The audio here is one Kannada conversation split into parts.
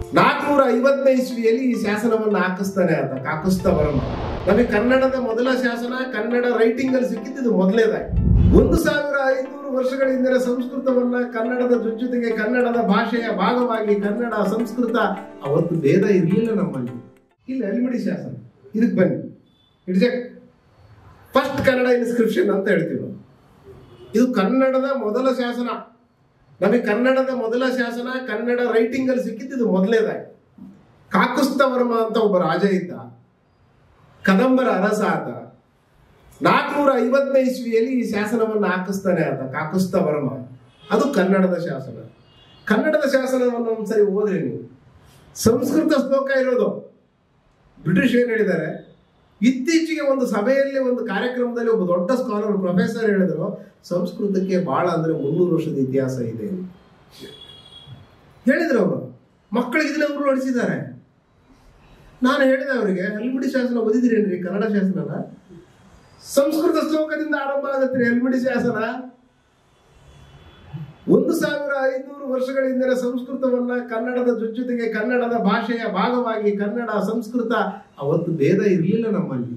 ನಾಲ್ಕನೂರ ಐವತ್ತನೇ ಇಸ್ವಿಯಲ್ಲಿ ಈ ಶಾಸನವನ್ನು ಹಾಕಿಸ್ತಾನೆ ಆತ ಕಾಕುಸ್ತ ವರ್ಮ ನಮಗೆ ಕನ್ನಡದ ಮೊದಲ ಶಾಸನ ಕನ್ನಡ ರೈಟಿಂಗ್ ಅಲ್ಲಿ ಸಿಕ್ಕಿದ್ದು ಮೊದಲೇದಾಗಿ ಒಂದು ಸಾವಿರ ಐನೂರು ವರ್ಷಗಳ ಹಿಂದಿನ ಸಂಸ್ಕೃತವನ್ನ ಕನ್ನಡದ ಜೊತೆಗೆ ಕನ್ನಡದ ಭಾಷೆಯ ಭಾಗವಾಗಿ ಕನ್ನಡ ಸಂಸ್ಕೃತ ಅವತ್ತು ಭೇದ ಇರಲಿಲ್ಲ ನಮ್ಮಲ್ಲಿ ಇಲ್ಲ ಅಲ್ಮಿಡಿ ಶಾಸನ ಇದಕ್ಕೆ ಬನ್ನಿ ಇಟ್ಸ್ ಫಸ್ಟ್ ಕನ್ನಡ ಇನ್ಸ್ಕ್ರಿಪ್ಷನ್ ಅಂತ ಹೇಳ್ತೀವಿ ನಾವು ಇದು ಕನ್ನಡದ ಮೊದಲ ಶಾಸನ ನಮಗೆ ಕನ್ನಡದ ಮೊದಲ ಶಾಸನ ಕನ್ನಡ ರೈಟಿಂಗ್ ಅಲ್ಲಿ ಸಿಕ್ಕಿದ್ದು ಮೊದಲೇದಾಗಿ ಕಾಕುಸ್ತ ವರ್ಮ ಅಂತ ಒಬ್ಬ ರಾಜ ಇದ್ದ ಕದಂಬರ ಅರಸ ಆತ ನಾಲ್ಕನೂರ ಐವತ್ತನೇ ಇಸ್ವಿಯಲ್ಲಿ ಈ ಶಾಸನವನ್ನು ಹಾಕಿಸ್ತಾನೆ ಆತ ಕಾಕುಸ್ತ ವರ್ಮ ಅದು ಕನ್ನಡದ ಶಾಸನ ಕನ್ನಡದ ಶಾಸನವನ್ನು ಒಂದ್ಸರಿ ಓದ್ರಿ ನೀವು ಸಂಸ್ಕೃತ ಶ್ಲೋಕ ಇರೋದು ಬ್ರಿಟಿಷ್ ಏನ್ ಹೇಳಿದ್ದಾರೆ ಇತ್ತೀಚೆಗೆ ಒಂದು ಸಭೆಯಲ್ಲಿ ಒಂದು ಕಾರ್ಯಕ್ರಮದಲ್ಲಿ ಒಬ್ಬ ದೊಡ್ಡ ಸ್ಕಾಲರ್ ಪ್ರೊಫೆಸರ್ ಹೇಳಿದ್ರು ಸಂಸ್ಕೃತಕ್ಕೆ ಬಹಳ ಅಂದ್ರೆ ಮುನ್ನೂರು ವರ್ಷದ ಇತಿಹಾಸ ಇದೆ ಅಂತ. ಹೇಳಿದ್ರು ಅವರು ಮಕ್ಕಳಿಗೆ ಇದನ್ನ ಅವರು ನಡೆಸಿದ್ದಾರೆ ನಾನು ಹೇಳಿದೆ ಅವರಿಗೆ ಹಲ್ಮಿಡಿ ಶಾಸನ ಓದಿದ್ರೇನ್ರಿ ಕನ್ನಡ ಶಾಸನನ ಸಂಸ್ಕೃತ ಶ್ಲೋಕದಿಂದ ಆರಂಭ ಆಗತ್ರಿ ಹಲ್ಮಿಡಿ ಶಾಸನ ಒಂದು ಸಾವಿರ ಐನೂರು ವರ್ಷಗಳ ಹಿಂದಿನ ಸಂಸ್ಕೃತವನ್ನ ಕನ್ನಡದ ಜೊತೆಗೆ ಕನ್ನಡದ ಭಾಷೆಯ ಭಾಗವಾಗಿ ಕನ್ನಡ ಸಂಸ್ಕೃತ ಅವತ್ತು ಭೇದ ಇರಲಿಲ್ಲ ನಮ್ಮಲ್ಲಿ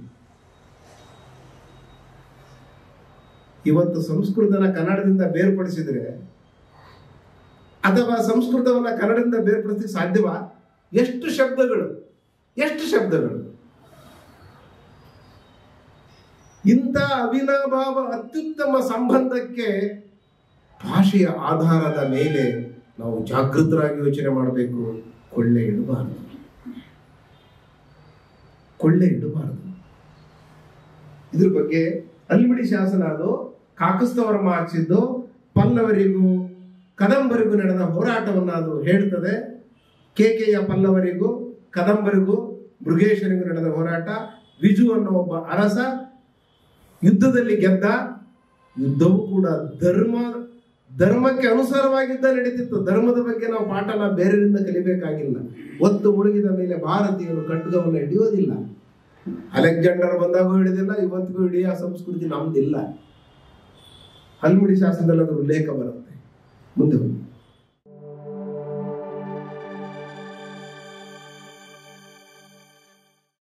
ಇವತ್ತು ಸಂಸ್ಕೃತನ ಕನ್ನಡದಿಂದ ಬೇರ್ಪಡಿಸಿದ್ರೆ ಅಥವಾ ಸಂಸ್ಕೃತವನ್ನ ಕನ್ನಡದಿಂದ ಬೇರ್ಪಡಿಸಲಿಕ್ಕೆ ಸಾಧ್ಯವಾ ಎಷ್ಟು ಶಬ್ದಗಳು ಎಷ್ಟು ಶಬ್ದಗಳು ಇಂಥ ಅವಿನಾಭಾವ ಅತ್ಯುತ್ತಮ ಸಂಬಂಧಕ್ಕೆ ಭಾಷೆಯ ಆಧಾರದ ಮೇಲೆ ನಾವು ಜಾಗೃತರಾಗಿ ಯೋಚನೆ ಮಾಡಬೇಕು ಕೊಳ್ಳೆ ಇಡಬಾರದು ಕೊಳ್ಳೆ ಇಡಬಾರದು ಇದ್ರ ಬಗ್ಗೆ ಅಲ್ಮಿಡಿ ಶಾಸನ ಅದು ಕಾಕಸ್ತವರ್ಮ ಹಾಕ್ಸಿದ್ದು ಪಲ್ಲವರಿಗೂ ಕದಂಬರಿಗೂ ನಡೆದ ಹೋರಾಟವನ್ನು ಅದು ಹೇಳ್ತದೆ ಕೇಕೆಯ ಪಲ್ಲವರಿಗೂ ಕದಂಬರಿಗೂ ಮೃಗೇಶನಿಗೂ ನಡೆದ ಹೋರಾಟ ವಿಜು ಅನ್ನೋ ಒಬ್ಬ ಅರಸ ಯುದ್ಧದಲ್ಲಿ ಗೆದ್ದ ಯುದ್ಧವು ಕೂಡ ಧರ್ಮ ಧರ್ಮಕ್ಕೆ ಅನುಸಾರವಾಗಿದ್ದ ನಡೀತಿತ್ತು ಧರ್ಮದ ಬಗ್ಗೆ ನಾವು ಪಾಠನ ಬೇರೆಯಿಂದ ಕಲಿಬೇಕಾಗಿಲ್ಲ ಒತ್ತು ಮುಳುಗಿದ ಮೇಲೆ ಭಾರತೀಯರು ಖಡ್ಗವನ್ನು ಹಿಡಿಯೋದಿಲ್ಲ ಅಲೆಕ್ಸಾಂಡರ್ ಬಂದಾಗೂ ಹಿಡಿದಿಲ್ಲ ಇವತ್ತಿಗೂ ಹಿಡಿಯೋ ಸಂಸ್ಕೃತಿ ನಮ್ದಿಲ್ಲ ಹಲ್ಮಿಡಿ ಶಾಸನದಲ್ಲಿ ಅದರ ಉಲ್ಲೇಖ ಬರುತ್ತೆ ಮುಂದೆ ಹೋಗಿ